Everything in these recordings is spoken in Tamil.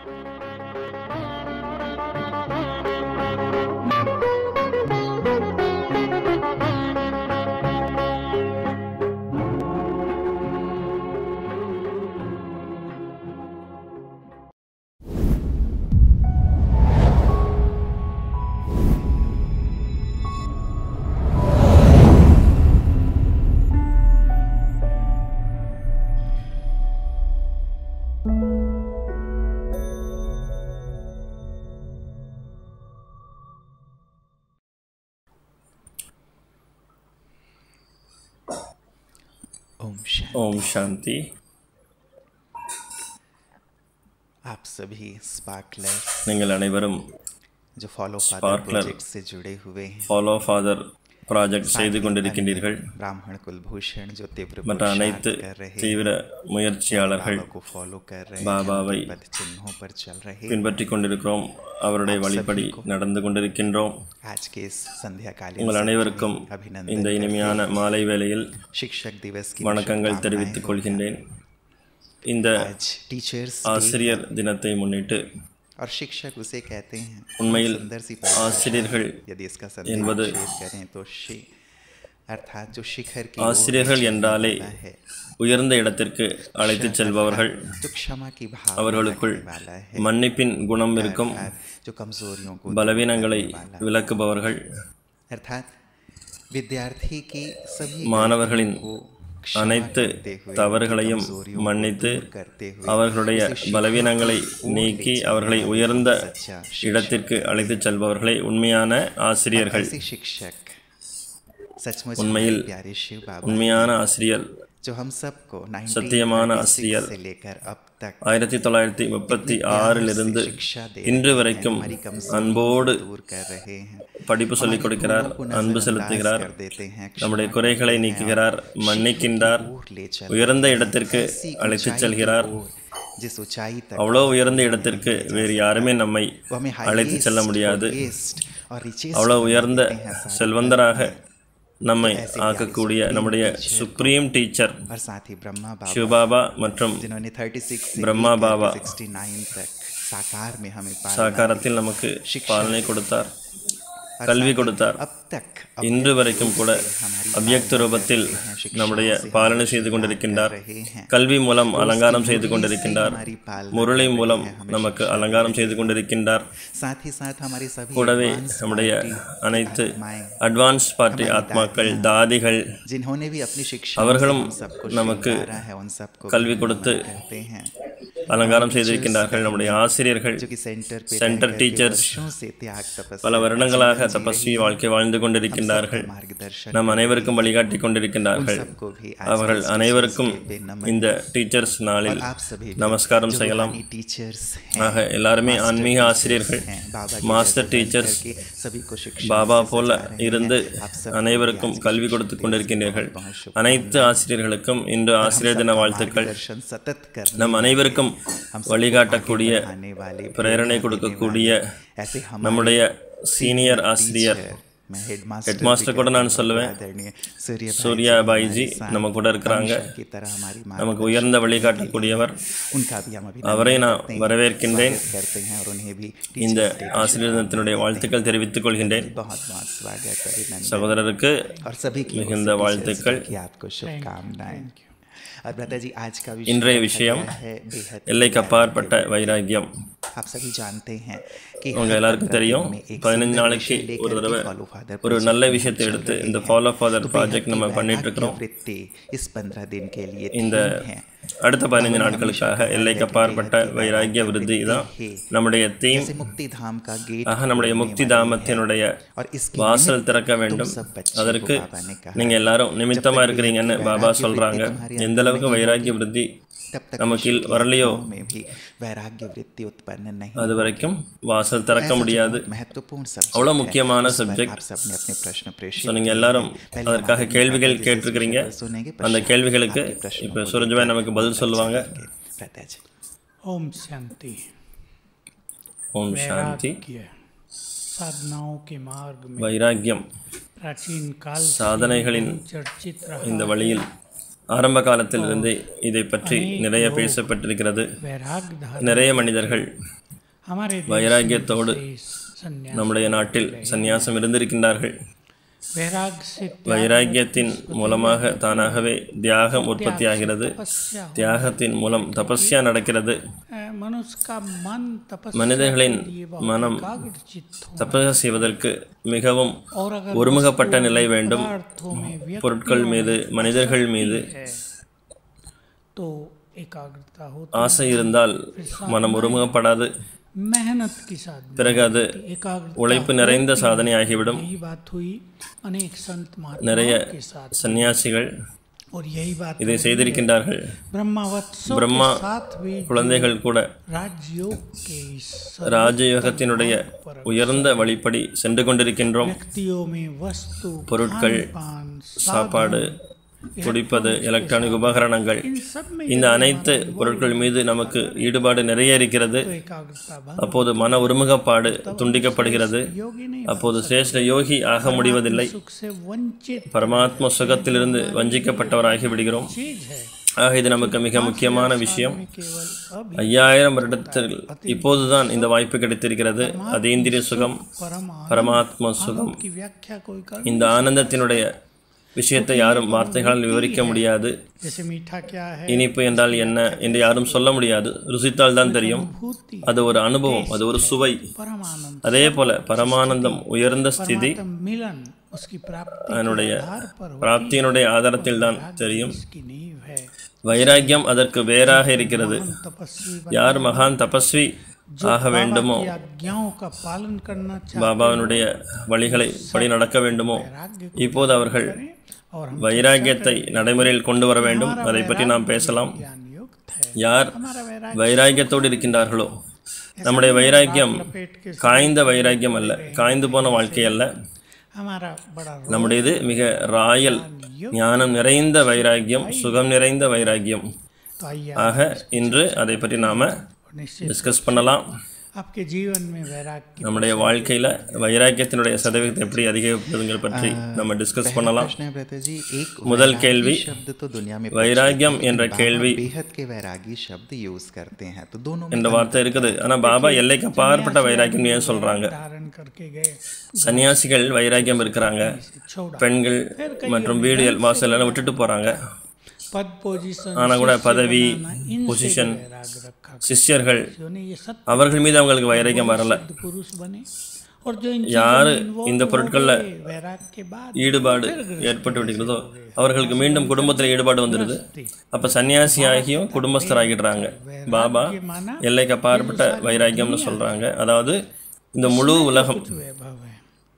ओम शांति ஓம் சாந்தி आप सभी स्पार्कलर्स நீங்கள் अனைவரும் जो फॉलो फादर Sparkler. प्रोजेक्ट से जुड़े हुए हैं ஃபாலோ ஃபாதர் ப்ராஜெக்ட் செய்து கொண்டிருக்கின்றீர்கள் ब्राह्मण कुलभूषण जो तीव्र மற்ற அனைத்து पुरुषार्थ कर रहे हैं தீவிர முயற்சியாளர்கள் बाबा को फॉलो कर रहे பாபாவை हैं पद चिन्हों पर चल रहे हैं பின்பற்றி கொண்டிருக்கிறோம் அவருடைய வழிப்படி நடந்து கொண்டிருக்கின்றோம் आज के इस संध्याकालीन உங்கள் सत्र அனைவருக்கும் में अभिनंदन இந்த இனிமையான மாலை வேளையில் शिक्षक दिवस की வணக்கங்கள் தெரிவித்துக் கொள்கின்றேன் இந்த आज टीचर्स ஆசிரியர் தினத்தை முன்னிட்டு और शिक्षक उसे कहते हैं உண்மையில் सुंदर सी ஆசிரியர்கள் यदि इसका என்பது संदेश करें तो शि अर्थात जो शिखर की ओर ஆசிரியர்கள் என்றாலே है உயர்ந்த இடத்திற்கு அழைத்துச் செல்பவர்கள் जो क्षमा की भावना அவர்களுக்குள் रखने वाला है மன்னிப்பின் குணம் இருக்கும் अर्थात जो कमजोरियों को பலவீனங்களை விளக்குபவர்கள் अर्थात विद्यार्थी की सभी மாணவர்களின் को क्षमा அனைத்து करते हुए, தவறுகளையும் कमजोरियों को மன்னித்து दूर करते हुए அவர்களுடைய பலவீனங்களை நீக்கி அவர்களை உயர்ந்த सच्चा இடத்திற்கு அழைத்துச் செல்பவர்களே உண்மையான ஆசிரியர்கள் ऐसे शिक्षक सचमुच उनमें हमारे प्यारे शिव बाबा உண்மையான ஆசிரியர் जो हम सबको சத்தியமான 1936 ஆசிரியர் से लेकर अब तक ஆயிரத்தி தொள்ளாயிரத்தி முப்பத்தி ஆறிலிருந்து शिक्षा दे இன்று வரைக்கும் हमारी कमजोरी அன்போடு दूर कर रहे हैं படிப்பு சொல்லிக் கொடுக்கிறார் அன்பு செலுத்துகிறார் कर देते हैं நம்முடைய குறைகளை நீக்குகிறார் மன்னிக்கின்றார் दूर ले चल உயர்ந்த இடத்திற்கு அழைத்துச் செல்கிறார் जिस ऊंचाई तक அவ்வளோ உயர்ந்த இடத்திற்கு வேறு யாருமே நம்மை वो हमें அழைத்துச் செல்ல முடியாது highest और richest அவ்வளோ உயர்ந்த செல்வந்தராக நம்மை ஆக்கக்கூடிய நம்முடைய சுப்ரீம் டீச்சர் और साथ ही ब्रह्मा बाबा சிவபாபா மற்றும் जिन्होंने 36 से ब्रह्मा बाबा 69 तक साकार में हमें पाला சாகாரத்தில் நமக்கு பாலனை கொடுத்தார் கல்வி கொடுத்தார் अब तक இன்று வரைக்கும் கூட அவ்யக்த ரூபத்தில் நம்முடைய பாலனை செய்து கொண்டிருக்கின்றார் रहे हैं கல்வி மூலம் அலங்காரம் செய்து கொண்டிருக்கின்றார் हमारी पालना முரளி மூலம் நமக்கு அலங்காரம் செய்து கொண்டிருக்கின்றார் साथ ही साथ हमारे सभी கூடவே advanced நம்முடைய party அனைத்து आत्माएं, அட்வான்ஸ் பார்ட்டி ஆத்மாக்கள் தாதிகள் जिन्होंने भी अपनी शिक्षा அவர்களும் से हम सबको நமக்கு श्रृंगारा है उन सबको கல்வி கொடுத்து कहते हैं அலங்காரம் செய்திருக்கின்றார்கள் நம்முடைய ஆசிரியர்கள் जो कि सेंटर पे சென்டர் रह करके டீச்சர்ஸ் वर्षों से त्याग तपस्या பல வருடங்களாக தபஸ்வி வாழ்க்கை வாழ்ந்து கொண்டிருக்கின்றார்கள் मार्गदर्शन நம் அனைவருக்கும் வழிகாட்டி கொண்டிருக்கின்றார்கள் सबको भी அவர்கள் அனைவருக்கும் இந்த டீச்சர்ஸ் நாளில் आप सभी நமஸ்காரம் செய்யலாம் टीचर्स ஆக எல்லாருமே ஆன்மீக ஆசிரியர்கள் हैं बाबा மாஸ்டர் டீச்சர்ஸ் के सभी को शिक्षा பாபா போல இருந்து அனைவருக்கும் கல்வி கொடுத்து கொண்டிருக்கின்றீர்கள் அனைத்து ஆசிரியர்களுக்கும் இன்று ஆசிரியர் தின வாழ்த்துக்கள் दर्शन सतत कर நம் அனைவருக்கும் வழிகாட்டக்கூடிய आने वाले பிரேரணை கொடுக்கக்கூடிய ऐसे हम நம்முடைய சீனியர் ஆசிரியர் मैं हेडमास्टर ஹெட் மாஸ்டர் கூட நான் சொல்லுவேன் आदरणीय सूर्य சூர்யா பாய்ஜி நம்ம கூட இருக்கிறாங்க की तरह हमारी माँ நமக்கு உயர்ந்த வழிகாட்டக்கூடியவர் उनका भी हम अभी அவரை நான் வரவேற்கின்றேன் करते हैं और उन्हें भी இந்த ஆசிரியர் தினத்தினுடைய வாழ்த்துக்கள் தெரிவித்துக் கொள்கின்றேன் बहुत बहुत स्वागत अभिनंदन சகோதரருக்கு और सभी की மிகுந்த வாழ்த்துக்கள் की आपको शुभकामनाएं और भ्राता जी आज का विषय இன்றைய रखा விஷயம் गया है बेहद எல்லைக்கு அப்பாற்பட்ட வைராக்கியம் आप सभी जानते हैं कि உங்க हर எல்லாருக்கும் पंद्रह தெரியும் दिन में एक பதினஞ்சு सुंदर நாளைக்கு विषय लेकर ஒரு के தடவை follow father ஒரு project நல்ல में விஷயத்தை चल எடுத்து रहे இந்த हैं। ஃபாலோ ஃபாதர் तो ப்ராஜெக்ட் बेहद நம்ம ही பண்ணிட்டு वैराग्य இருக்கிறோம் वृत्ति इस पंद्रह दिन के लिए இந்த theme है அடுத்த பதினஞ்சு நாட்களுக்காக எல்லைக்கு அப்பாற்பட்ட வைராக்கிய விருத்தி தான் நம்முடைய தீம் जैसे मुक्ति धाम का गेट ஆக நம்முடைய முக்தி தாமத்தினுடைய और इसके வாசல் திறக்க வேண்டும் सब बच्चे அதற்கு को बाबा ने कहा நீங்க எல்லாரும் நிமித்தமா இருக்கிறீங்கன்னு பாபா சொல்றாங்க எந்த அளவுக்கு வைராக்கிய விருத்தி तब तक நமக்கு வரலையோ में भी वैराग्य वृत्ति उत्पन्न नहीं அது வரைக்கும் வாசல் திறக்க முடியாது महत्वपूर्ण सब्जेक्ट அவ்வளோ முக்கியமான சப்ஜெக்ட் आप सबने अपने प्रश्न प्रेषित ஸோ நீங்கள் எல்லாரும் அதற்காக கேள்விகள் கேட்டிருக்கிறீங்க सुनेंगे அந்த கேள்விகளுக்கு இப்போ சுரஜ்பாய் நமக்கு பதில் சொல்லுவாங்க प्रत्या जी ओम शांति ஓம் சாந்தி वैराग्य साधनाओं के मार्ग में வைராக்கியம் प्राचीन काल से சாதனைகளின் चर्चित रहा இந்த வழியில் ஆரம்ப காலத்திலிருந்தே இதை பற்றி நிறைய பேசப்பட்டிருக்கிறது वैराग्य धारण நிறைய மனிதர்கள் हमारे देश வைராகியத்தோடு में संन्यास நம்முடைய நாட்டில் சந்நியாசம் இருந்திருக்கின்றார்கள் वैराग्य से வைராகியத்தின் மூலமாக தானாகவே தியாகம் உற்பத்தியாகிறது तपस्या தியாகத்தின் மூலம் தபஸ்யா நடக்கிறது अ, मनुष्य का मन तपस्या மனிதர்களின் के लिए बहुत மனம் एकाग्रचित्त हो தபஸ்யா செய்வதற்கு மிகவும் और अगर ஒருமுகப்பட்ட நிலை வேண்டும் अर्थों में व्यक्त பொருட்கள் மீது மனிதர்கள் மீது है तो एकाग्रता हो ஆசை இருந்தால் மனம் ஒருமுகப்படாது मेहनत के साथ பிறகு அது एकाग्रता உழைப்பு நிறைந்த சாதனை ஆகிவிடும் यही बात हुई अनेक संत நிறைய महात्माओं के साथ சந்நியாசிகள் और यही बात இதை செய்திருக்கின்றார்கள் ब्रह्मावत्सों ब्रह्मा के साथ भी குழந்தைகள் கூட राजयोग के इस ராஜயோகத்தினுடைய உயர்ந்த வழிப்படி சென்று கொண்டிருக்கின்றோம் व्यक्तियों में वस्तु பொருட்கள் पान சாப்பாடு குடிப்பது எலக்ட்ரானிக் உபகரணங்கள் इन सब में இந்த அனைத்து பொருட்கள் மீது நமக்கு ஈடுபாடு நிறைய இருக்கிறது तो एकाग्रता बंद அப்போது மன ஒருமுகப்பாடு துண்டிக்கப்படுகிறது योगी नहीं அப்போது சிரேஷ்ட யோகி ஆக முடிவதில்லை सुख से वंचित பரமாத்ம சுகத்திலிருந்து வஞ்சிக்கப்பட்டவராகி விடுகிறோம் चीज है ஆக இது நமக்கு மிக முக்கியமான விஷயம் में केवल अब ஐயாயிரம் வருடத்தில் இப்போதுதான் இந்த வாய்ப்பு கிடைத்திருக்கிறது அதீந்திரிய சுகம் परम பரமாத்ம சுகம் की व्याख्या कोई कर இந்த ஆனந்தத்தினுடைய விஷயத்தை யாரும் வார்த்தைகளால் விவரிக்க முடியாது जैसे मीठा क्या है இனிப்பு என்றால் என்ன என்று யாரும் சொல்ல முடியாது ருசித்தால் தான் தெரியும் भूति அது ஒரு அனுபவம் அது ஒரு சுவை परम आनंद அதே போல பரமானந்தம் உயர்ந்த ஸ்திதி परमात्म मिलन उसकी प्राप्ति அதனுடைய आधार पर हो பிராப்தியினுடைய ஆதாரத்தில் தான் தெரியும் इसकी नींव है வைராக்கியம் அதற்கு வேறாக இருக்கிறது हम तपस्वी யார் மகான் தபஸ்வி ஆக வேண்டுமோ की आज्ञाओं का पालन करना चाहते பாபாவினுடைய வழிகளை படி நடக்க வேண்டுமோ वैराग्य இப்போது அவர்கள் हैं और हम வைராக்கியத்தை நடைமுறையில் கொண்டு வர வேண்டும் அதை பற்றி நாம் பேசலாம் ज्ञान युक्त है யார் हमारा वैराग्य வைராக்கியத்தோடு இருக்கின்றார்களோ நம்முடைய வைராக்கியம் पेट के காய்ந்த வைராக்கியம் அல்ல காய்ந்து போன வாழ்க்கை அல்ல हमारा बड़ा நம்முடையது மிக ராயல் ஞானம் நிறைந்த வைராக்கியம் சுகம் நிறைந்த வைராக்கியம் तो आइए ஆக இன்று அதை பற்றி நாம और निश्चित டிஸ்கஸ் பண்ணலாம் आपके जीवन में वैराग्य நம்முடைய வாழ்க்கையில வைராக்கியத்தினுடைய சதவீதத்தை எப்படி அதிகரிப்பதுங்கள் பற்றி நம்ம டிஸ்கஸ் பண்ணலாம் प्रश्न है ब्रता जी एक முதல் वैरागी கேள்வி शब्द तो दुनिया में வைராக்கியம் என்ற बाबा கேள்வி बेहद के वैरागी शब्द यूज करते हैं तो दोनों में என்ற வார்த்தை இருக்குது ஆனா பாபா எல்லைக்கு அப்பாற்பட்ட வைராக்கியம் ஏன் சொல்றாங்க धारण करके गए சன்னியாசிகள் வைராக்கியம் இருக்கிறாங்க छोड़ा பெண்கள் மற்றும் வீடு எல்- வாசல் எல்லாம் விட்டுட்டு போறாங்க पद पोजीशन ஆனா கூட பதவி इनसे பொசிஷன் वैराग रखा சிஷ்யர்கள் जो ने ये सत्य அவர்கள் மீது அவங்களுக்கு வைராக்கியம் வரல पुरुष बने और जो इन யாரு चीजों में involved இந்த हो பொருட்கள்ல गए, वैराग के बाद ஈடுபாடு ஏற்பட்டு விடுகிறதோ அவர்களுக்கு மீண்டும் குடும்பத்தில் ஈடுபாடு வந்துடுது அப்ப சன்னியாசி ஆகியும் குடும்பஸ்தராகிடுறாங்க பாபா எல்லைக்கு அப்பாற்பட்ட வைராக்கியம்னு சொல்றாங்க அதாவது இந்த முழு உலகம் वैभव है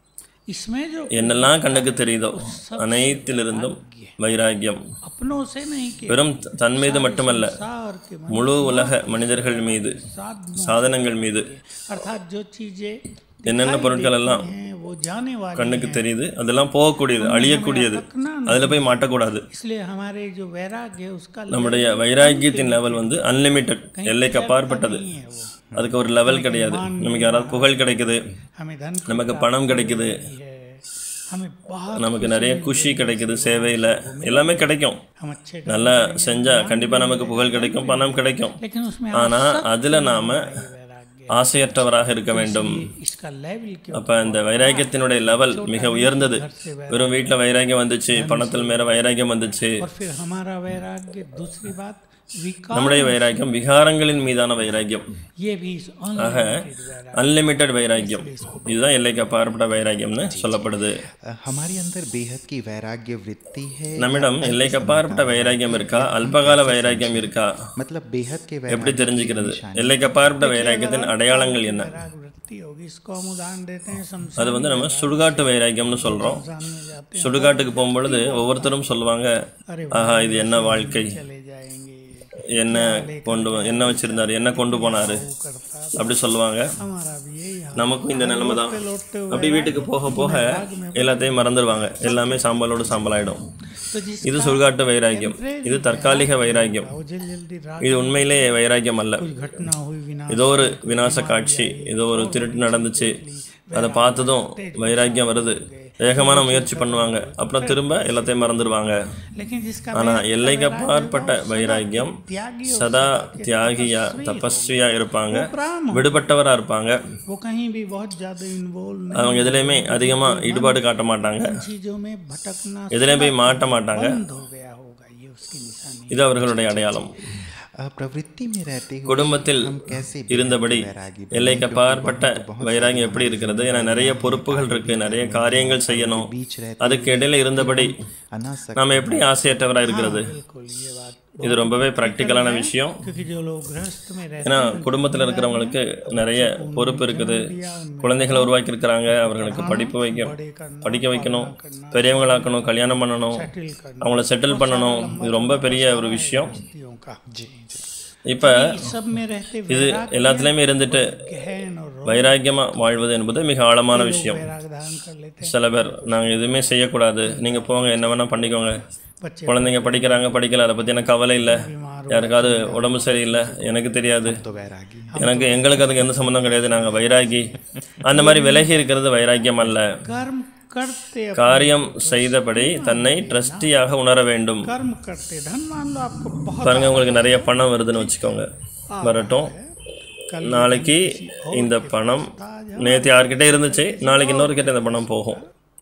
इसमें जो என்னெல்லாம் கண்ணுக்கு தெரியுதோ அனைத்திலிருந்தும் வைராக்கியம் अपनों से नहीं के வெறும் த- தன் மீது மட்டுமல்ல सार के मन முழு உலக மனிதர்கள் மீது साध சாதனங்கள் மீது अर्थात जो चीजें என்னென்ன பொருட்கள் எல்லாம் हैं वो जाने वाली கண்ணுக்கு தெரியுது அதெல்லாம் போகக்கூடியது அழியக்கூடியது அதுல போய் மாட்டக்கூடாது इसलिए हमारे जो वैराग है उसका நம்முடைய வைராக்கியத்தின் லெவல் வந்து அன்லிமிட்டெட் எல்லைக்கு அப்பாற்பட்டது नहीं है वो அதுக்கு ஒரு லெவல் கிடையாது நமக்கு யாராவது புகழ் கிடைக்குது हमें धन की நமக்கு பணம் கிடைக்குது है हमें बहुत நமக்கு நிறைய குஷி கிடைக்குது சேவையில் எல்லாமே கிடைக்கும் हम अच्छे நல்லா செஞ்சா கண்டிப்பா நமக்கு புகழ் கிடைக்கும் பணம் கிடைக்கும் लेकिन उसमें ஆனா அதுல நாம वैराग्य ஆசையற்றவராக இருக்க வேண்டும் इसका लेवल क्यों அப்ப இந்த வைராக்கியத்தினுடைய லெவல் மிக உயர்ந்தது வெறும் வீட்டுல வைராக்கியம் வந்துச்சு பணத்தில் மேல வைராக்கியம் வந்துச்சு और फिर हमारा वैराग्य दूसरी बात विकार நம்முடைய வைராக்கியம் விகாரங்களின் மீதான வைராக்கியம் ये भी इस unlimited वैराग्य அன்லிமிட்டெட் வைராக்கியம் இதுதான் எல்லைக்கு அப்பாற்பட்ட வைராக்கியம்னு சொல்லப்படுது अ, हमारे अंदर बेहद की वैराग्य वृत्ति है நம்மிடம் எல்லைக்கு அப்பாற்பட்ட வைராக்கியம் இருக்கா அல்பகால வைராக்கியம் இருக்கா मतलब बेहद के எப்படி वैराग्य தெரிஞ்சுக்கிறது எல்லைக்கு அப்பாற்பட்ட வைராக்கியத்தின் அடையாளங்கள் என்ன वैराग वृत्ति होगी इसको हम उदाहरण देते हैं शमशान அது வந்து நம்ம சுடுகாட்டு வைராக்கியம்னு சொல்றோம் में जाते சுடுகாட்டுக்கு போகும்பொழுது ஒவ்வொருத்தரும் சொல்லுவாங்க अरे ஆஹா இது என்ன வாழ்க்கை चले जाएंगे என்ன கொண்டு வ- என்ன வச்சிருந்தாரு என்ன கொண்டு போனாரு करता அப்படி சொல்லுவாங்க हमारा भी यही हाल நமக்கும் இந்த நிலைமை தான் लौटते அப்படி வீட்டுக்கு போக போக எல்லாத்தையும் மறந்துடுவாங்க எல்லாமே சாம்பலோடு சாம்பலாயிடும் तो जिस இது சுடுகாட்டு வைராக்கியம் இது தற்காலிக வைராக்கியம் वो जल्दी जल्दी रात இது उண்மையிலே வைராக்கியம் அல்ல कुछ घटना हुई बिना ஏதோ ஒரு விநாச காட்சி ஏதோ ஒரு திருட்டு நடந்துச்சு அதை பார்த்ததும் வைராக்கியம் வருது வேகமான முயற்சி பண்ணுவாங்க அப்புறம் திரும்ப எல்லாத்தையும் மறந்துடுவாங்க लेकिन जिसका ஆனா वैराग्य எல்லைக்கு वैराग्य அப்பாற்பட்ட होगा, வைராக்கியம் त्यागी हो சதா தியாகியா தபஸ்வியா இருப்பாங்க ब्राह्मण விடுபட்டவரா இருப்பாங்க वो कहीं भी बहुत ज्यादा इन्वॉल्व नहीं அவங்க எதுலேயுமே அதிகமா ஈடுபாடு காட்ட மாட்டாங்க चीजों में भटकना எதுலேயும் போய் மாட்ட மாட்டாங்க बंद हो गया होगा ये उसकी निशानी இது அவர்களுடைய அடையாளம் अ, प्रवृत्ति में रहते हुए குடும்பத்தில் हम कैसे இருந்தபடி वैरागी எல்லைக்கு அப்பாற்பட்ட வைராகியம் எப்படி இருக்கிறது ஏன்னா நிறைய பொறுப்புகள் இருக்கு நிறைய காரியங்கள் செய்யணும் बीच रहते அதுக்கு இடையில இருந்தபடி अनासक्त நாம எப்படி ஆசையற்றவராக இருக்கிறது बिल्कुल ये बात இது ரொம்பவே ப்ராக்டிக்கலான விஷயம் क्योंकि जो लोग गृहस्थ में रहते ஏன்னா குடும்பத்தில் இருக்கிறவங்களுக்கு நிறைய பொறுப்பு இருக்குது குழந்தைகளை உருவாக்கி இருக்கிறாங்க அவர்களுக்கு படிப்பு வைக்க படிக்க வைக்கணும் பெரியவங்களாக்கணும் கல்யாணம் பண்ணணும் सेटल करना அவங்கள செட்டில் பண்ணணும் இது ரொம்ப பெரிய ஒரு விஷயம் व्यक्तियों का जी जी सब में रहते இது எல்லாத்துலேயுமே இருந்துட்டு गहन और வைராக்கியமா வாழ்வது என்பது மிக ஆழமான விஷயம் वैराग धारण कर लेते சில பேர் நாங்கள் எதுவுமே செய்யக்கூடாது நீங்கள் போங்க என்ன வேணால் பண்ணிக்கோங்க बच्चे குழந்தைங்க படிக்கிறாங்க படிக்கல அதை பற்றி எனக்கு கவலை இல்லை யாருக்காவது உடம்பு சரியில்லை எனக்கு தெரியாது तो वैरागी எனக்கு எங்களுக்கு அதுக்கு எந்த சம்மந்தம் கிடையாது நாங்கள் வைராகி அந்த மாதிரி விலகி இருக்கிறது வைராக்கியம் அல்ல कर्म करते காரியம் செய்தபடி தன்னை ட்ரஸ்டியாக உணர வேண்டும் कर्म करते धन मान लो आपको बहुत பாருங்க உங்களுக்கு நிறைய பணம் வருதுன்னு வச்சுக்கோங்க வரட்டும் நாளைக்கு இந்த பணம் நேற்று யார்கிட்ட இருந்துச்சு நாளைக்கு இன்னொரு கிட்ட இந்த பணம் போகும்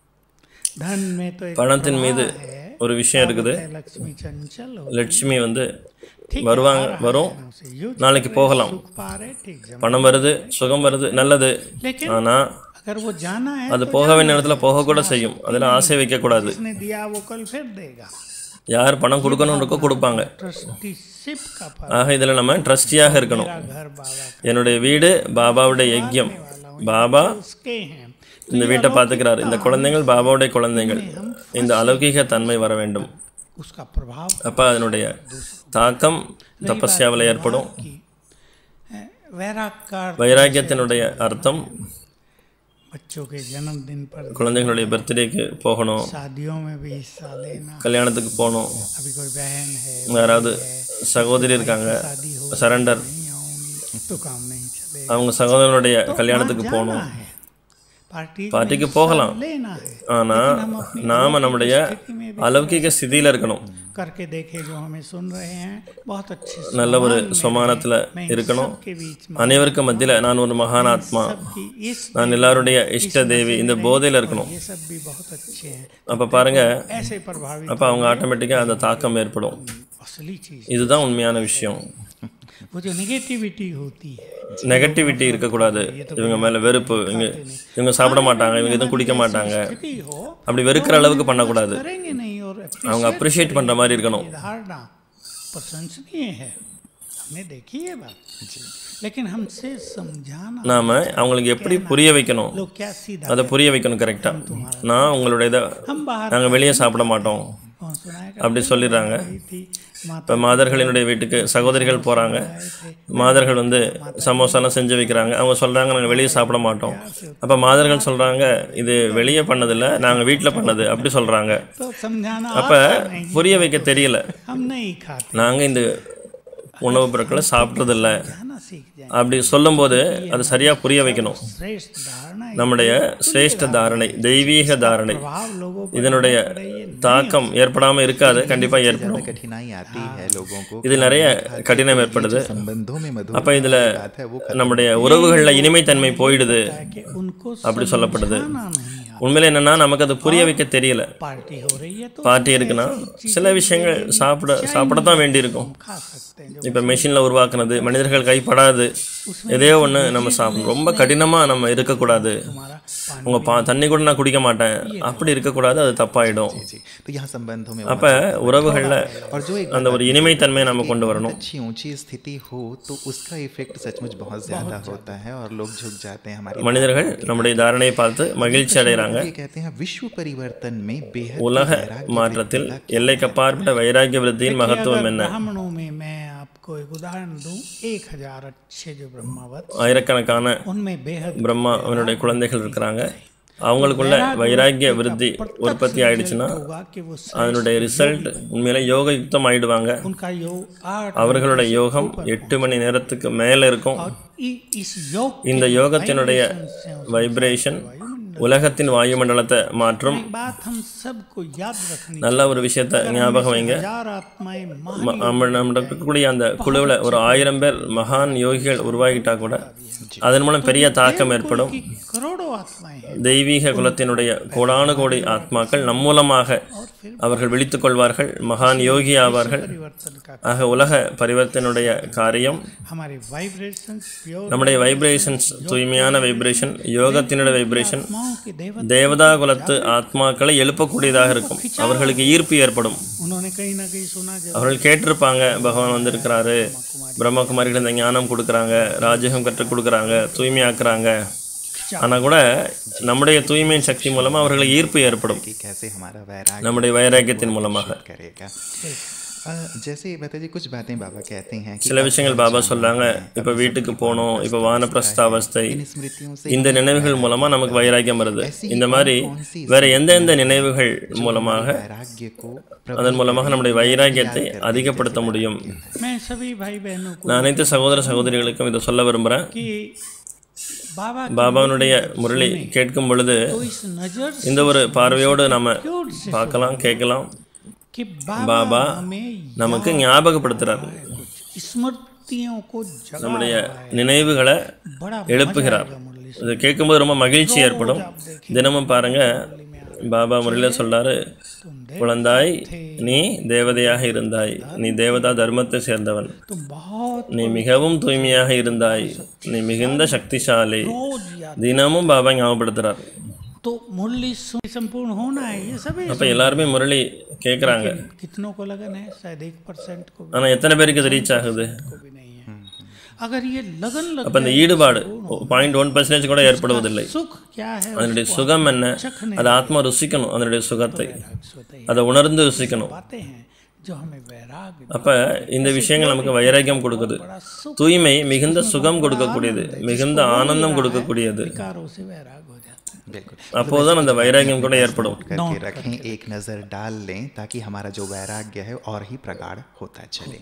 धन में तो एक பணத்தின் மீது ஒரு விஷயம் இருக்குது है, लक्ष्मी चंचल हो லட்சுமி வந்து வருவாங்க வரும் से युद्ध நாளைக்கு போகலாம் पा रहे ठीक जम பணம் வருது சுகம் வருது நல்லது लेकिन ஆனால் अगर वो जाना है அது போக வேண்டிய இடத்துல போகக்கூட செய்யும் அதில் ஆசை வைக்கக்கூடாது जिसने दिया वो कल फिर देगा யார் பணம் கொடுக்கணும்னு இருக்கோ கொடுப்பாங்க ट्रस्टीशिप का फल ஆக இதில் நம்ம ட்ரஸ்டியாக இருக்கணும் घर बाबा என்னுடைய வீடு பாபாவுடைய யஜ்யம் பாபா उसके हैं இந்த வீட்டை பார்த்துக்கிறார் இந்த குழந்தைகள் பாபாவுடைய குழந்தைகள் இந்த அலௌகிக தன்மை வர வேண்டும் उसका प्रभाव அப்போ அதனுடைய தாக்கம் தபஸ்யாவில் ஏற்படும் की अ, वैराग का अर्थ வைராக்கியத்தினுடைய அர்த்தம் बच्चों के जन्मदिन पर குழந்தைகளுடைய பர்த்டேக்கு போகணும் शादियों में भी हिस्सा लेना கல்யாணத்துக்கு போகணும் अभी कोई बहन है யாராவது சகோதரி இருக்காங்க शादी हो சரண்டர் नहीं आऊंगी तो काम नहीं चलेगा அவங்க சகோதரனுடைய கல்யாணத்துக்கு போகணும் है पार्टी में பார்ட்டிக்கு हिस्सा போகலாம் लेना है ஆனால் நாம நம்முடைய அலௌகிக ஸ்திதியில் இருக்கணும் करके देखे जो हमें सुन रहे हैं बहुत अच्छे நல்ல ஒரு சுமானத்தில் இருக்கணும் के बीच में அனைவருக்கும் மத்தியில் நான் ஒரு மகானாத்மா कि इस நான் எல்லாருடைய இஷ்ட தேவி இந்த போதையில் இருக்கணும் ये सब भी बहुत अच्छे हैं அப்போ பாருங்க ऐसे प्रभावित அப்போ அவங்க ஆட்டோமேட்டிக்காக அந்த தாக்கம் ஏற்படும் असली चीज இதுதான் உண்மையான விஷயம் वो जो निगेटिविटी होती है நெகட்டிவிட்டி இருக்கக்கூடாது இவங்க மேலே வெறுப்பு இவங்க இவங்க சாப்பிட மாட்டாங்க இவங்க எதுவும் குடிக்க மாட்டாங்க स्थिति हो அப்படி வெறுக்கிற அளவுக்கு பண்ணக்கூடாது करेंगे नहीं और அவங்க அப்ரிஷியேட் பண்ணுற மாதிரி இருக்கணும் ये धारणा प्रशंसनीय है हमने देखी है बात लेकिन हमसे समझाना நாம் அவங்களுக்கு எப்படி புரிய வைக்கணும் लोग क्या सीधा அதை புரிய வைக்கணும் கரெக்டாக நான் உங்களுடைய இதை हम बाहर நாங்கள் வெளியே சாப்பிட மாட்டோம் कौन सुनाएगा அப்படி சொல்லிடுறாங்க गई थी माता இப்போ மாதர்களினுடைய வீட்டுக்கு சகோதரிகள் போகிறாங்க மாதர்கள் வந்து சமோசாலாம் செஞ்சு வைக்கிறாங்க அவங்க சொல்கிறாங்க நாங்கள் வெளியே சாப்பிட மாட்டோம் அப்போ மாதர்கள் சொல்கிறாங்க இது வெளியே பண்ணதில்லை நாங்கள் வீட்டில் பண்ணது அப்படி சொல்கிறாங்க तो समझाना அப்போ आता नहीं புரிய வைக்க தெரியல हम नहीं खाते நாங்கள் இந்த உணவுப் பொருட்களை சாப்பிட்றதில்ல खाना सीख जाए அப்படி சொல்லும்போது அது சரியாக புரிய வைக்கணும் श्रेष्ठ धारणा है। நம்முடைய சிரேஷ்ட தாரணை தெய்வீக தாரணை भाव लोगों पर இதனுடைய தாக்கம் ஏற்படாமல் இருக்காது கண்டிப்பாக ज्यादा ஏற்படும் कठिनाई आती है लोगों को இது நிறைய கடினம் ஏற்படுது संबंधों में मधुर அப்போ இதில் बात है वो நம்முடைய உறவுகளில் இனிமைத்தன்மை போயிடுது है कि उनको அப்படி சொல்லப்படுது समझाना नहीं आता உண்மையில என்னன்னா நமக்கு அது புரிய வைக்க தெரியல पार्टी हो रही है तो பார்ட்டி இருக்குன்னா சில விஷயங்கள் சாப்பிட சாப்பிடத்தான் வேண்டியிருக்கும் खा सकते हैं जो இப்போ மெஷினில் உருவாக்குனது மனிதர்கள் கைப்படாது எதையோ ஒன்று நம்ம சாப்பிடணும் ரொம்ப கடினமாக நம்ம இருக்கக்கூடாது हमारा पानी உங்கள் பா தண்ணி கூட நான் குடிக்க மாட்டேன் அப்படி இருக்கக்கூடாது அது தப்பாயிடும் जी तो यहाँ संबंधों में அப்போ உறவுகளில் और जो एक அந்த ஒரு இனிமைத்தன்மையை நம்ம கொண்டு வரணும் अच्छी ऊंची स्थिति हो तो उसका इफेक्ट सचमुच बहुत ज्यादा होता है और लोग झुक जाते हैं हमारी மனிதர்கள் நம்முடைய தாரணையை பார்த்து மகிழ்ச்சி அடைகிறாங்க ये कहते हैं विश्व परिवर्तन में बेहद உலக மாற்றத்தில் எல்லைக்கு அப்பாற்பட்ட வைராகிய விருத்தியின் மகத்துவம் என்ன ब्राह्मणों में मैं आपको एक उदाहरण दूं एक हजार अच्छे जो ब्रह्मावत ஆயிரக்கணக்கான उनमें बेहद பிரம்மா அவனுடைய குழந்தைகள் இருக்கிறாங்க அவங்களுக்குள்ள வைராகிய விருத்தி உற்பத்தி ஆயிடுச்சுன்னா होगा कि वो அதனுடைய ரிசல்ட் உண்மையில யோக யுக்தம் ஆயிடுவாங்க उनका योग आठ அவர்களுடைய யோகம் எட்டு மணி நேரத்துக்கு மேலே இருக்கும் इ- इस योग இந்த யோகத்தினுடைய வைப்ரேஷன் உலகத்தின் வாயுமண்டலத்தை மாற்றும் एक बात हम सबको याद रखनी நல்ல ஒரு விஷயத்தை ஞாபகம் வைங்க हजार आत्माएं महान ம- நம்ம நம்ம இருக்கக்கூடிய அந்த குழுவில் ஒரு ஆயிரம் பேர் மகான் யோகிகள் உருவாகிட்டா கூட அதன் மூலம் பெரிய தாக்கம் ஏற்படும் की करोड़ों आत्माएं हैं தெய்வீக குலத்தினுடைய கோடானு கோடி ஆத்மாக்கள் நம் மூலமாக அவர்கள் விழித்துக் கொள்வார்கள் மகான் யோகி ஆவார்கள் परिवर्तन का ஆக உலக பரிவர்த்தனுடைய காரியம் हमारे वाइब्रेशंस प्योर நம்முடைய வைப்ரேஷன்ஸ் தூய்மையான வைப்ரேஷன் யோகத்தினுடைய வைப்ரேஷன் आत्माओं के देवता தேவதா குலத்து ஆத்மாக்களை எழுப்பக்கூடியதாக இருக்கும் அவர்களுக்கு ஈர்ப்பு ஏற்படும் उन्होंने कहीं ना कहीं सुना जब அவர்கள் கேட்டிருப்பாங்க பகவான் வந்திருக்கிறாரு பிரம்மகுமாரிகள் இந்த ஞானம் கொடுக்குறாங்க ராஜகம் கற்றுக் கொடுக்குறாங்க தூய்மையாக்குறாங்க ஆனால் கூட நம்முடைய தூய்மையின் சக்தி மூலமாக அவர்களுக்கு ஈர்ப்பு ஏற்படும் कि कैसे हमारा वैराग्य நம்முடைய வைராக்கியத்தின் மூலமாக करेगा अ, जैसे बता जी कुछ बातें बाबा कहते हैं कि சில விஷயங்கள் பாபா சொல்றாங்க இப்போ வீட்டுக்கு போகணும் இப்போ வானப்பிரஸ்தாவஸ்தை इन स्मृतियों से இந்த நினைவுகள் மூலமா நமக்கு வைராக்கியம் வருது இந்த மாதிரி வேற எந்தெந்த நினைவுகள் மூலமாக वैराग्य को அதன் மூலமாக நம்முடைய வைராக்கியத்தை அதிகப்படுத்த முடியும் मैं सभी भाई बहनों को நான் அனைத்து சகோதர சகோதரிகளுக்கும் இதை சொல்ல விரும்புகிறேன் कि बाबा की பாபாவினுடைய முரளி கேட்கும் பொழுது तो इस नजर से இந்த ஒரு பார்வையோடு நம்ம பார்க்கலாம் கேட்கலாம் कि बाबा பாபா हमें நமக்கு ஞாபகப்படுத்துறாரு कुछ स्मृतियों को जगा நம்முடைய நினைவுகளை बड़ा எழுப்புகிறார் இதை கேட்கும்போது ரொம்ப மகிழ்ச்சி ஏற்படும் தினமும் பாருங்க பாபா முறையில் சொல்றாரு குழந்தாய் நீ தேவதையாக இருந்தாய் நீ தேவதா தர்மத்தை சேர்ந்தவன் तुम बहुत நீ மிகவும் தூய்மையாக இருந்தாய் நீ மிகுந்த சக்திசாலி रोज याद தினமும் பாபா ஞாபகப்படுத்துறார் तो मुरली सु- संपूर्ण होना है ये सभी அப்போ எல்லாருமே முரளி கேட்குறாங்க कितनों को लगन है शायद एक परसेंट को भी ஆனால் எத்தனை பேருக்கு இது ரீச் ஆகுது को भी नहीं है अगर ये लगन लग அப்போ இந்த ஈடுபாடு பாயிண்ட் ஒன் பர்சன்டேஜ் கூட ஏற்படுவதில்லை सुख क्या है அதனுடைய சுகம் என்ன அது ஆத்மா ருசிக்கணும் அதனுடைய சுகத்தை सोते ही அதை உணர்ந்து ருசிக்கணும் बातें हैं जो हमें वैराग्य அப்போ இந்த விஷயங்கள் நமக்கு வைராக்கியம் கொடுக்குது बड़ा सुख தூய்மை மிகுந்த சுகம் கொடுக்கக்கூடியது மிகுந்த ஆனந்தம் கொடுக்கக்கூடியது विकारों से वैराग हो जाता है बिल्कुल அப்போதான் அந்த வைராக்கியம் கூட ஏற்படும் करके रखें एक नज़र डाल लें ताकि हमारा जो वैराग्य है और ही प्रगाढ़ होता चले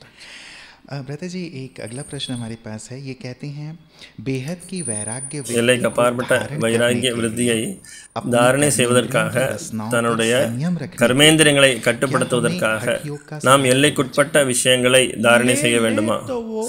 ब्रता जी एक अगला प्रश्न हमारे पास है ये कहते हैं बेहद की वैराग्य वृत्ति எல்லைக்கு को அப்பாற்பட்ட धारण करने வைராக்கிய के விருத்தியை अपनी தாரணை कर्मेंद्रियों செய்வதற்காக की रचनाओं का தன்னுடைய संयम रखने கர்மேந்திரங்களை கட்டுப்படுத்துவதற்காக நாம் எல்லைக்குட்பட்ட விஷயங்களை தாரணை செய்ய வேண்டுமா तो वो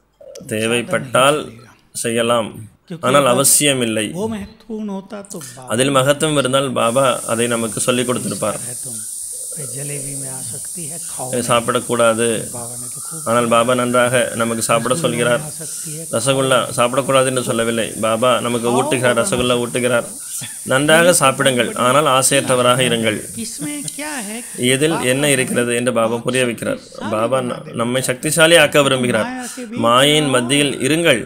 தேவைப்பட்டால் செய்யலாம் ஆனால் அவசியம் இல்லை वो महत्वपूर्ण होता तो बात அதில் மகத்துவம் இருந்தால் பாபா அதை நமக்கு சொல்லிக் கொடுத்திருப்பார் है तुम भाई जलेबी में आ सकती है खाओ இதை சாப்பிடக்கூடாது बाबा ने तो खूब ஆனால் பாபா நன்றாக நமக்கு சாப்பிட சொல்கிறார் आ सकती है ரசகுல்லா சாப்பிடக்கூடாது என்று சொல்லவில்லை பாபா நமக்கு ஊட்டுகிறார் ரசகுல்லா ஊட்டுகிறார் நன்றாக சாப்பிடுங்கள் ஆனால் ஆசையற்றவராக இருங்கள் इसमें क्या है இதில் என்ன இருக்கிறது என்று பாபா புரிய வைக்கிறார் பாபா ந- நம்மை சக்திசாலி ஆக்க விரும்புகிறார் மாயின் மத்தியில் இருங்கள்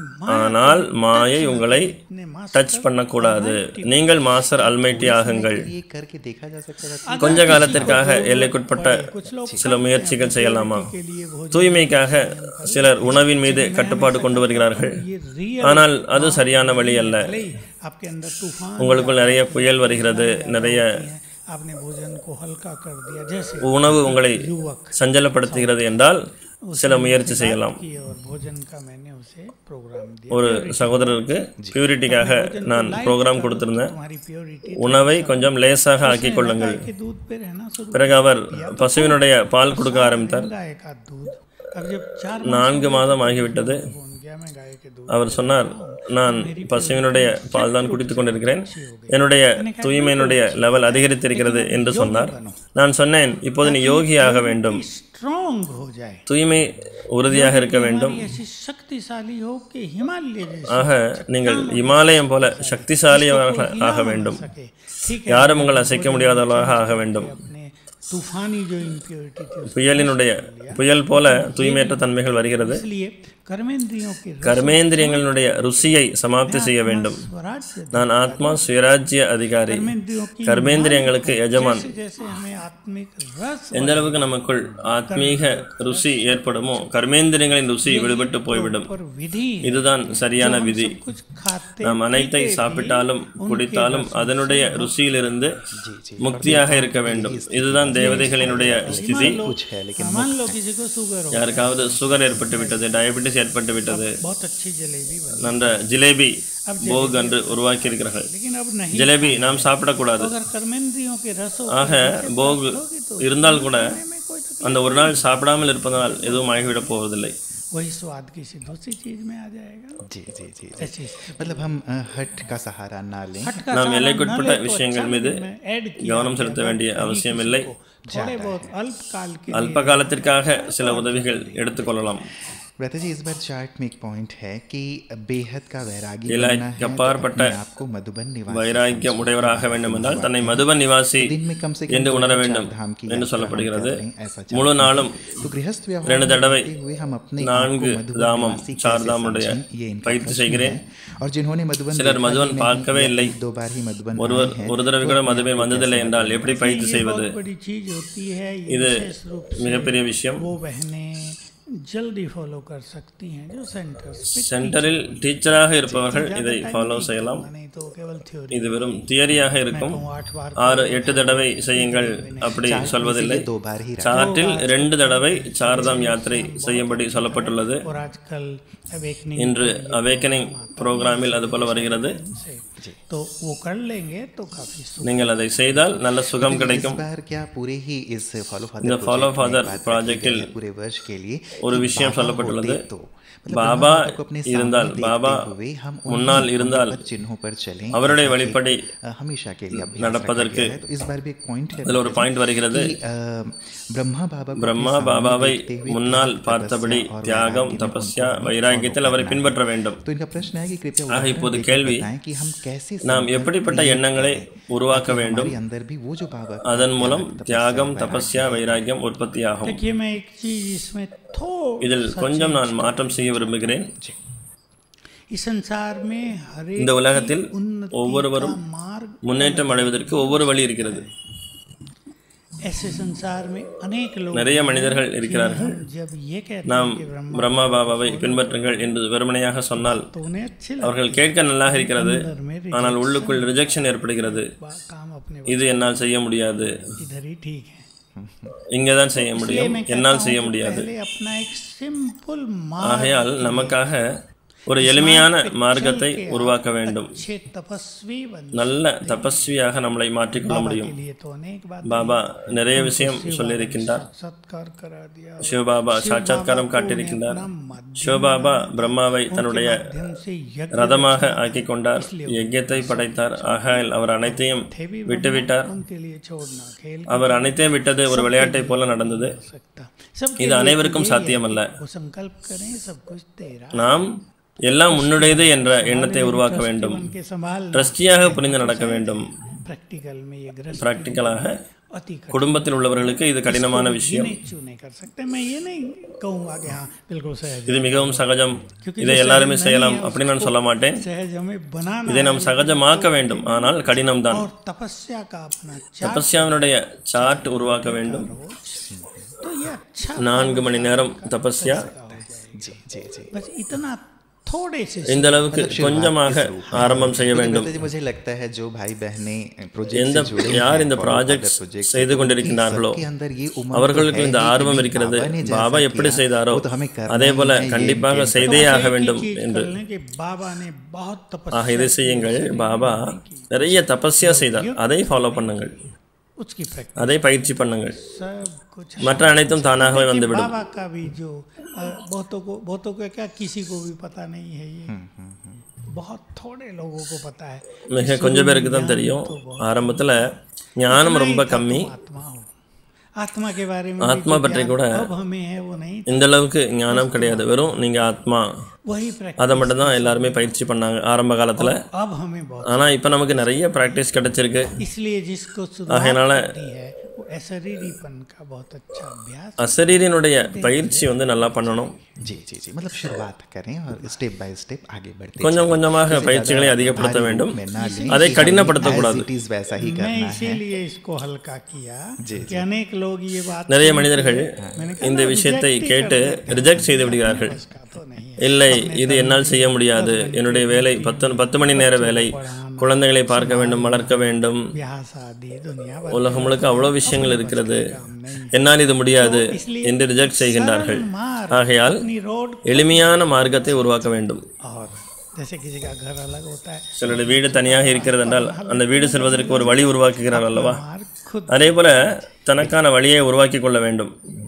ஆனால் மாயை உங்களை ने माँ டச் பண்ணக்கூடாது நீங்கள் மாஸ்டர் அல்மைட்டி ஆகுங்கள் ये करके देखा जा सकता है கொஞ்ச காலத்திற்காக எல்லைக்குட்பட்ட சில முயற்சிகள் செய்யலாமா के लिए भोजन தூய்மைக்காக சிலர் உணவின் மீது கட்டுப்பாடு கொண்டு வருகிறார்கள் ये रियल ஆனால் அது சரியான வழி அல்ல आपके अंदर तूफान உங்களுக்குள் நிறைய புயல் வருகிறது நிறைய है आपने भोजन को हल्का कर दिया जैसे உணவு உங்களை युवक சஞ்சலப்படுத்துகிறது என்றால் சில முயற்சி செய்யலாம் की और भोजन का मैंने उसे प्रोग्राम दिया ஒரு சகோதரருக்கு பியூரிட்டிக்காக நான் ப்ரோக்ராம் கொடுத்திருந்தேன் तुम्हारी प्योरिटी உணவை கொஞ்சம் லேசாக ஆக்கிக் கொள்ளுங்கள் के दूध पे रहना शुरू பிறகு அவர் பசுவினுடைய பால் கொடுக்க ஆரம்பித்தார் गाय का दूध अब जब चार நான்கு மாதம் ஆகிவிட்டது बन गया मैं गाय के दूध அவர் சொன்னார் நான் பசுவினுடைய பால் தான் குடித்துக் கொண்டிருக்கிறேன் என்னுடைய தூய்மையினுடைய லெவல் அதிகரித்திருக்கிறது என்று சொன்னார் நான் சொன்னேன் இப்போது நீ யோகியாக வேண்டும் स्ट्रांग हो जाए தூய்மை உறுதியாக இருக்க வேண்டும் ऐसी शक्तिशाली हो कि हिमालय जैसे ஆக நீங்கள் இமாலயம் போல சக்திசாலியாக ஆக வேண்டும் सके ठीक है யாரும் உங்களை அசைக்க முடியாதவர்களாக ஆக வேண்டும் अपने तूफानी जो इम्प्योरिटी थी उसको புயலினுடைய புயல் போல தூய்மையற்ற தன்மைகள் வருகிறது इसलिए कर्मेंद्रियों की கர்மேந்திரியங்களுடைய ருசியை சமாப்தி செய்ய வேண்டும் स्वराज्य நான் ஆத்மா சுயராஜ்ய அதிகாரி कर्मेंद्रियों की கர்மேந்திரியங்களுக்கு எஜமான் जैसे जैसे हमें आत्मिक रस எந்த அளவுக்கு நமக்குள் ஆத்மீக ருசி ஏற்படுமோ கர்மேந்திரியங்களின் ருசி விடுபட்டு போய்விடும் पर विधि है இதுதான் சரியான விதி कुछ खाते நாம் அனைத்தை சாப்பிட்டாலும் குடித்தாலும் அதனுடைய ருசியிலிருந்து முக்தியாக இருக்க வேண்டும் இதுதான் தேவதைகளினுடைய ஸ்திதி कुछ है लेकिन मान लो किसी को शुगर हो யாருக்காவது சுகர் ஏற்பட்டு விட்டது டயபெட்டிஸ் ஏற்பட்டு விட்டது बहुत अच्छी जलेबी बनी நன்ற ஜிலேபி போக் அன்று உருவாக்கி இருக்கிறார்கள் लेकिन अब नहीं ஜிலேபி நாம் சாப்பிடக்கூடாது अगर कर्मेंद्रियों के रसों ஆக போக் இருந்தால் கூட में कोई तकलीफ அந்த ஒரு நாள் சாப்பிடாமல் இருப்பதனால் எதுவும் ஆகிவிடப் போவதில்லை वही स्वाद किसी दूसरी चीज में आ जाएगा जी जी जी जी ऐसी मतलब हम अ, हट का सहारा ना लें हट का நாம் सहारा எல்லைக்குட்பட்ட न ले तो விஷயங்கள் अच्छा, மீது लेकिन मैं ऐड किया கவனம் செலுத்த வேண்டிய அவசியமில்லை थोड़े बहुत अल्प काल के அல்ப காலத்திற்காக சில உதவிகள் எடுத்துக்கொள்ளலாம் ब्रता जी इस बार चार्ट में एक पॉइंट है कि बेहद का वैरागी இலாய் बनना है तो அப்பாற்பட்ட अपने आप को मधुबन निवासी வைராக்கியம் உடையவராக வேண்டும் என்றால் தன்னை மதுபன் நிவாசி दिन में कम से कम என்று दो உணர या चार வேண்டும் धाम की என்று यात्रा சொல்லப்படுகிறது हम कर लें, ऐसा चाहते முழு हैं। நாளும் तो गृहस्थ व्यवहार ரெண்டு में தடவை रहते हुए हम अपने आप को நான்கு मधुबन தாமம் निवासी कैसे சார்தாமுடைய समझें, ये इनका பயிற்சி प्रश्न செய்கிறேன் है। और जिन्होंने मधुबन சிலர் देखा மதுவன் ही नहीं பார்க்கவே या இல்லை दो बार ही मधुबन ஒருவர் आए हैं, ஒரு தடவை கூட மதுவை வந்ததில்லை என்றால் எப்படி பயிற்சி ये செய்வது बहुत बड़ी चीज होती है ये இது विशेष रूप से மிகப்பெரிய விஷயம் वो बहनें जल्दी फॉलो कर सकती हैं जो सेंटर्स पे சென்டரில் டீச்சராக இருப்பவர்கள் இதை ஃபாலோ செய்யலாம் नहीं तो केवल थ्योरी இது வெறும் தியரியாக இருக்கும் आठ बार ஆறு எட்டு தடவை செய்யுங்கள் அப்படி சொல்வதில்லை दो बार ही சார்ட்டில் ரெண்டு தடவை சாரதாம் யாத்திரை செய்யும்படி சொல்லப்பட்டுள்ளது और आजकल अवेकनिंग இன்று அவேக்கனிங் ப்ரோக்ராமில் அது போல வருகிறது से तो वो कर लेंगे तो काफी सुख நீங்கள் அதை செய்தால் நல்ல சுகம் इस கிடைக்கும் बार क्या पूरे ही इस फॉलो இந்த फादर ஃபாலோ ஃபாதர் ப்ராஜெக்டில் पूरे वर्ष के लिए ஒரு कि விஷயம் बाबा சொல்லப்பட்டுள்ளது होते तो मतलब பாபா ब्रह्मा बाबा को अपने सामने இருந்தால் देखते பாபா हुए हम उन्हीं முன்னால் இருந்தால் भगवत चिन्हों पर चलें அவருடைய வழிப்படி अ, हमेशा के लिए अभ्यास நடப்பதற்கு रखा गया है। तो इस बार भी एक पॉइंट है இதில் ஒரு பாயிண்ட் வருகிறது कि अ, ब्रह्मा बाबा को பிரம்மா अपने सामने பாபாவை देखते हुए முன்னால் त्याग, பார்த்தபடி तपस्या और தியாகம் वैराग्य में தபஸ்யா उनको வைராக்கியத்தில் அவரை பின்பற்ற வேண்டும் तो इनका प्रश्न है कि कृपया ஆக उदाहरण இப்போது देकर கேள்வி बताएं कि हम कैसे நாம் எப்படிப்பட்ட எண்ணங்களை உருவாக்க வேண்டும் हमारे अंदर भी वो जो बाबा அதன் மூலம் தியாகம் தபஸ்யா வைராக்கியம் உற்பத்தியாகும் देखिए मैं एक चीज इसमें थोड़ा இதில் கொஞ்சம் நான் மாற்றம் செய்ய விரும்புகிறேன் इस संसार में हर இந்த एक உலகத்தில் उन्नति ஒவ்வொருவரும் का मार्ग முன்னேற்றம் அடைவதற்கு ஒவ்வொரு வழி இருக்கிறது ऐसे संसार में अनेक लोग நிறைய மனிதர்கள் இருக்கிறார்கள் हम जब ये कहते நாம் हैं कि ब्रह्मा பிரம்மா பாபாவை பின்பற்றுங்கள் என்று வெறுமனையாக சொன்னால் तो उन्हें अच्छे लगता அவர்கள் கேட்க நல்லாக இருக்கிறது है मेरे ஆனால் உள்ளுக்குள் ரிஜெக்ஷன் ஏற்படுகிறது बा- काम अपने இது என்னால் செய்ய முடியாது इधर ही ठीक है இங்கே தான் செய்ய முடியும் என்னால் செய்ய முடியாது पहले अपना एक सिंपल मार्ग ஆகையால் நமக்காக ஒரு எளிமையான மார்க்கத்தை உருவாக்க வேண்டும் अच्छे तपस्वी बन நல்ல தபஸ்வியாக நம்மளை மாற்றிக்கொள்ள முடியும் के लिए तो अनेक बात பாபா நிறைய விஷயம் சொல்லியிருக்கின்றார் सत्कार करा दिया சிவபாபா சாட்சாத்காரம் காட்டியிருக்கின்றார் சிவபாபா பிரம்மாவை தன்னுடைய माध्यम से यज्ञ ரதமாக ஆக்கிக் கொண்டார் யஜ்யத்தை படைத்தார் ஆகையால் அவர் அனைத்தையும் விட்டுவிட்டார் उनके लिए छोड़ना खेल அவர் அனைத்தையும் விட்டது ஒரு விளையாட்டை போல நடந்தது सकता सब இது அனைவருக்கும் சாத்தியமல்ல वो संकल्प करें सब कुछ तेरा நாம் எல்லாம் உன்னுடையது என்ற எண்ணத்தை உருவாக்க வேண்டும் उनके संभाल ட்ரஸ்டியாக புரிந்து நடக்க வேண்டும் प्रैक्टिकल में ये ग्रस्त பிராக்டிக்கலாக अति कठिन குடும்பத்தில் உள்ளவர்களுக்கு இது கடினமான விஷயம் नहीं चूने कर सकते मैं ये नहीं कहूँगा कि हाँ बिल्कुल सहज இது மிகவும் சகஜம் இதை எல்லாருமே செய்யலாம் அப்படின்னு நான் சொல்ல மாட்டேன் सहज हमें बनाना இதை நாம் சகஜமாக்க வேண்டும் ஆனால் கடினம்தான் और तपस्या का अपना चार्ट தபஸ்யாவினுடைய சார்ட் உருவாக்க வேண்டும் तो ये अच्छा நான்கு மணி நேரம் தபஸ்யா जी जी जी बस इतना थोड़े से இந்த அளவுக்கு கொஞ்சமாக ஆரம்பம் செய்ய வேண்டும் ब्रता जी मुझे लगता है जो भाई बहनें प्रोजेक्ट எந்த से जुड़े யார் हैं, இந்த follow ப்ராஜெக்ட் father project से, செய்து கொண்டிருக்கிறார்களோ सबके अंदर ये उमंग அவர்களுக்கு तो இந்த है ही ஆர்வம் कि இருக்கிறது बाबा ने जैसा பாபா எப்படி किया, செய்தாரோ वो तो हमें करना அதே ही போல है, ये கண்டிப்பாக इनके செய்தே बस ஆக एक ही வேண்டும் चीज என்று कर लें कि बाबा ने बहुत तपस्या ஆக இதை செய்யுங்கள் பாபா நிறைய தபஸ்யா செய்தார் அதை ஃபாலோ பண்ணுங்கள் उसकी प्रैक्टिस அதை பயிற்சி பண்ணுங்கள் सब कुछ மற்ற அனைத்தும் தானாகவே வந்துவிடும் बाबा का भी जो अ, बहुतों को बहुतों को क्या किसी को भी पता नहीं है ये बहुत थोड़े लोगों को पता है மிக கொஞ்சம் பேருக்கு தான் தெரியும் ஆரம்பத்தில் ஞானம் ரொம்ப கம்மி आत्मा हो आत्मा के बारे में ஆத்மா பற்றி கூட अब हमें है वो नहीं இந்த அளவுக்கு ஞானம் கிடையாது வெறும் நீங்கள் ஆத்மா वही प्रैक्टिस அதை மட்டும்தான் எல்லாருமே பயிற்சி பண்ணாங்க ஆரம்ப காலத்தில் अब हमें बहुत ஆனால் இப்போ நமக்கு நிறைய ப்ராக்டிஸ் கிடைச்சிருக்கு इसलिए जिसको सुधार ஆகையினால करनी है वो अशरीरीपन का बहुत अच्छा अभ्यास அசரீரினுடைய பயிற்சி வந்து நல்லா பண்ணணும் जी जी जी मतलब शुरुआत करें और स्टेप बाय स्टेप आगे बढ़ते கொஞ்சம் கொஞ்சமாக பயிற்சிகளை அதிகப்படுத்த வேண்டும் में ना लें அதை कि கடினப்படுத்தக்கூடாது as it is वैसा ही मैं करना है इसीलिए इसको हल्का किया कि अनेक लोग ये बात நிறைய மனிதர்கள் இந்த விஷயத்தை கேட்டு ரிஜெக்ட் செய்து விடுகிறார்கள் का तो नहीं है இல்லை இது என்னால் செய்ய முடியாது என்னுடைய வேலை பத்து பத்து மணி நேர வேலை குழந்தைகளை பார்க்க வேண்டும் வளர்க்க வேண்டும் ब्याह शादी दुनिया भर உலகம் முழுக்க அவ்வளோ விஷயங்கள் இருக்கிறது என்னால் இது முடியாது என்று ரிஜெக்ட் செய்கின்றார்கள் ஆகையால் अपनी रोड எளிமையான மார்க்கத்தை உருவாக்க வேண்டும் और जैसे किसी का घर अलग होता है சிலருடைய வீடு தனியாக இருக்கிறது என்றால் அந்த வீடு செல்வதற்கு ஒரு வழி உருவாக்குகிறார் அல்லவா मार्ग खुद அதே போல தனக்கான வழியை உருவாக்கி கொள்ள வேண்டும்